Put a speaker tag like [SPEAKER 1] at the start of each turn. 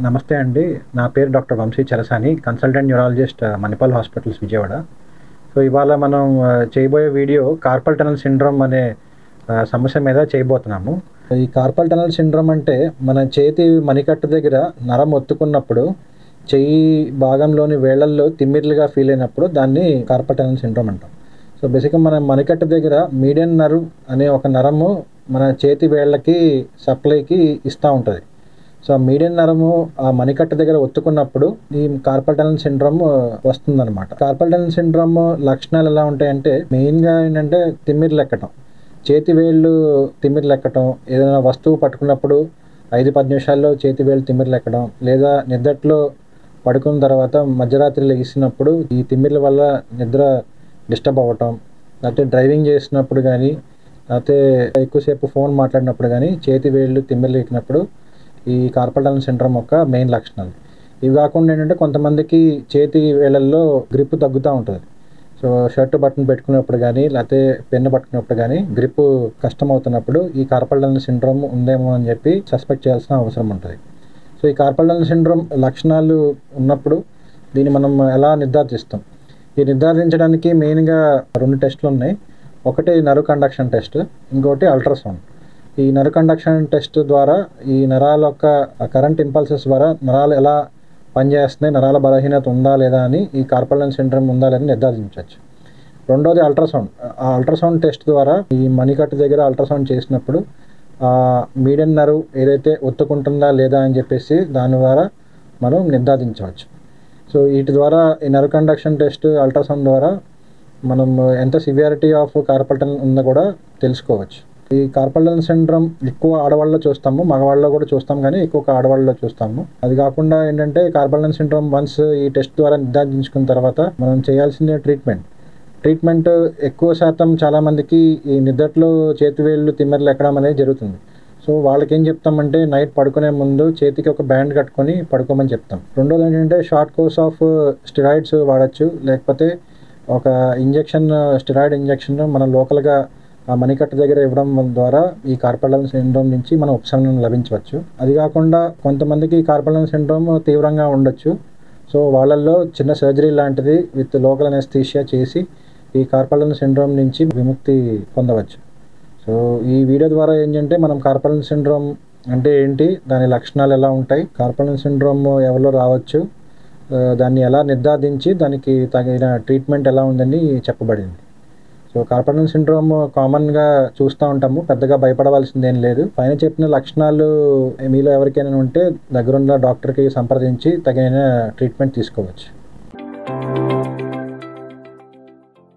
[SPEAKER 1] నమస్తే అండి నా పేరు doctor Vamsi Charasani consultant neurologist Manipal hospitals Vijayawada so ఇవాళ మనం ఆ, చేయబోయే వీడియో కార్పల్ టనల్ సిండ్రోమ్ అనే ఆ, సమస్య మీద చేయబోతున్నాము ఈ కార్పల్ టనల్ సిండ్రోమ్ అంటే మన చేతి మణికట్టు దగ్గర నరం ఒత్తుకున్నప్పుడు చెయ్యి భాగంలోని వేళ్లల్లో తిమ్మిర్లుగా ఫీల్ అయినప్పుడు దాన్ని కార్పల్ టనల్ సిండ్రోమ్ అంటాం సో బేసిక్గా మన మణికట్టు దగ్గర మీడియన్ నర్వ్ అనే ఒక నరము మన చేతి వేళ్ళకి సప్లైకి ఇస్తూ ఉంటుంది సో మీడియన్ నరము ఆ మణికట్టు దగ్గర ఒత్తుకున్నప్పుడు ఈ కార్పల్ టనల్ సిండ్రోమ్ వస్తుందన్నమాట కార్పల్ టనల్ సిండ్రోమ్ లక్షణాలు ఎలా ఉంటాయంటే మెయిన్గా ఏంటంటే తిమ్మిర్లు ఎక్కటం చేతి వేళ్ళు తిమ్మిర్లు ఎక్కటం ఏదైనా వస్తువు పట్టుకున్నప్పుడు ఐదు పది నిమిషాల్లో చేతి వేళ్ళు తిమ్మిర్లు ఎక్కడం లేదా నిద్దట్లో పడుకున్న తర్వాత మధ్యరాత్రి లెగిసినప్పుడు ఈ తిమ్మిర్ల వల్ల నిద్ర డిస్టర్బ్ అవ్వటం లేకపోతే డ్రైవింగ్ చేసినప్పుడు కానీ లేకపోతే ఎక్కువసేపు ఫోన్ మాట్లాడినప్పుడు కానీ చేతి వేళ్ళు తిమ్మిర్లు ఎక్కినప్పుడు ఈ కార్పల్ టనల్ సిండ్రోమ్ యొక్క మెయిన్ లక్షణాలు ఇవి కాకుండా ఏంటంటే కొంతమందికి చేతి వేళ్ళల్లో గ్రిప్ తగ్గుతూ ఉంటుంది సో షర్ట్ బటన్ పెట్టుకున్నప్పుడు కానీ లేకపోతే పెన్ను పట్టుకున్నప్పుడు కానీ గ్రిప్ కష్టం అవుతున్నప్పుడు ఈ కార్పల్ టనల్ సిండ్రోమ్ ఉందేమో అని చెప్పి సస్పెక్ట్ చేయాల్సిన అవసరం ఉంటుంది సో ఈ కార్పల్ టనల్ సిండ్రోమ్ లక్షణాలు ఉన్నప్పుడు దీన్ని మనం ఎలా నిర్ధారిస్తాం ఈ నిర్ధారించడానికి మెయిన్గా రెండు టెస్టులు ఉన్నాయి ఒకటి నరు కండక్షన్ టెస్ట్ ఇంకోటి అల్ట్రాసౌండ్ ఈ నరు కండక్షన్ టెస్ట్ ద్వారా ఈ నరాల యొక్క కరెంట్ ఇంపల్సెస్ ద్వారా నరాలు ఎలా పనిచేస్తున్నాయి నరాల బలహీనత ఉందా లేదా అని ఈ కార్పల్టన్ సిండ్రోమ్ ఉందా లేదా నిర్ధారించవచ్చు రెండోది అల్ట్రాసౌండ్ ఆ అల్ట్రాసౌండ్ టెస్ట్ ద్వారా ఈ మణికట్టు దగ్గర అల్ట్రాసౌండ్ చేసినప్పుడు మీడియం నర్వ్ ఏదైతే ఒత్తుకుంటుందా లేదా అని చెప్పేసి దాని ద్వారా మనం నిర్ధారించవచ్చు సో వీటి ద్వారా ఈ నర్వ్ కండక్షన్ టెస్ట్ అల్ట్రాసౌండ్ ద్వారా మనం ఎంత సివియారిటీ ఆఫ్ కార్పల్టన్ ఉందో కూడా తెలుసుకోవచ్చు ఈ కార్పల్టన్ సిండ్రోమ్ ఎక్కువ ఆడవాళ్ళలో చూస్తాము మగవాళ్ళలో కూడా చూస్తాం కానీ ఎక్కువ ఆడవాళ్ళలో చూస్తాము అది కాకుండా ఏంటంటే కార్పల్టన్ సిండ్రోమ్ వన్స్ ఈ టెస్ట్ ద్వారా నిర్ధారించుకున్న తర్వాత మనం చేయాల్సిన ట్రీట్మెంట్ ట్రీట్మెంట్ ఎక్కువ శాతం చాలామందికి ఈ నిద్దట్లో చేతివేళ్ళు తిమ్మెరలు ఎక్కడం అనేది జరుగుతుంది సో వాళ్ళకి ఏం చెప్తామంటే నైట్ పడుకునే ముందు చేతికి ఒక బ్యాండ్ కట్టుకొని పడుకోమని చెప్తాం రెండోది ఏంటంటే షార్ట్ కోర్స్ ఆఫ్ స్టిరాయిడ్స్ వాడచ్చు లేకపోతే ఒక ఇంజెక్షన్ స్టిరాయిడ్ ఇంజెక్షన్ మన లోకల్గా ఆ మణికట్టు దగ్గర ఇవ్వడం ద్వారా ఈ కార్పల్టన్ సిండ్రోమ్ నుంచి మనం ఉపశమనం లభించవచ్చు అది కాకుండా కొంతమందికి కార్పల్టన్ సిండ్రోమ్ తీవ్రంగా ఉండొచ్చు సో వాళ్ళల్లో చిన్న సర్జరీ లాంటిది విత్ లోకల్ అనెస్థీషియా చేసి ఈ కార్పల్టన్ సిండ్రోమ్ నుంచి విముక్తి పొందవచ్చు సో ఈ వీడియో ద్వారా ఏంటంటే మనం కార్పల్టన్ సిండ్రోమ్ అంటే ఏంటి దాని లక్షణాలు ఎలా ఉంటాయి కార్పల్టన్ సిండ్రోమ్ ఎవరిలో రావచ్చు ఆ, దాన్ని ఎలా నిర్ధారించి దానికి తగిన ట్రీట్మెంట్ ఎలా ఉందని చెప్పబడింది సో కార్పల్టన్ సిండ్రోమ్ కామన్గా చూస్తూ ఉంటాము పెద్దగా భయపడవలసింది ఏం లేదు పైన చెప్పిన లక్షణాలు మీలో ఎవరికైనా ఉంటే దగ్గరున్న డాక్టర్కి సంప్రదించి తగిన ట్రీట్మెంట్ తీసుకోవచ్చు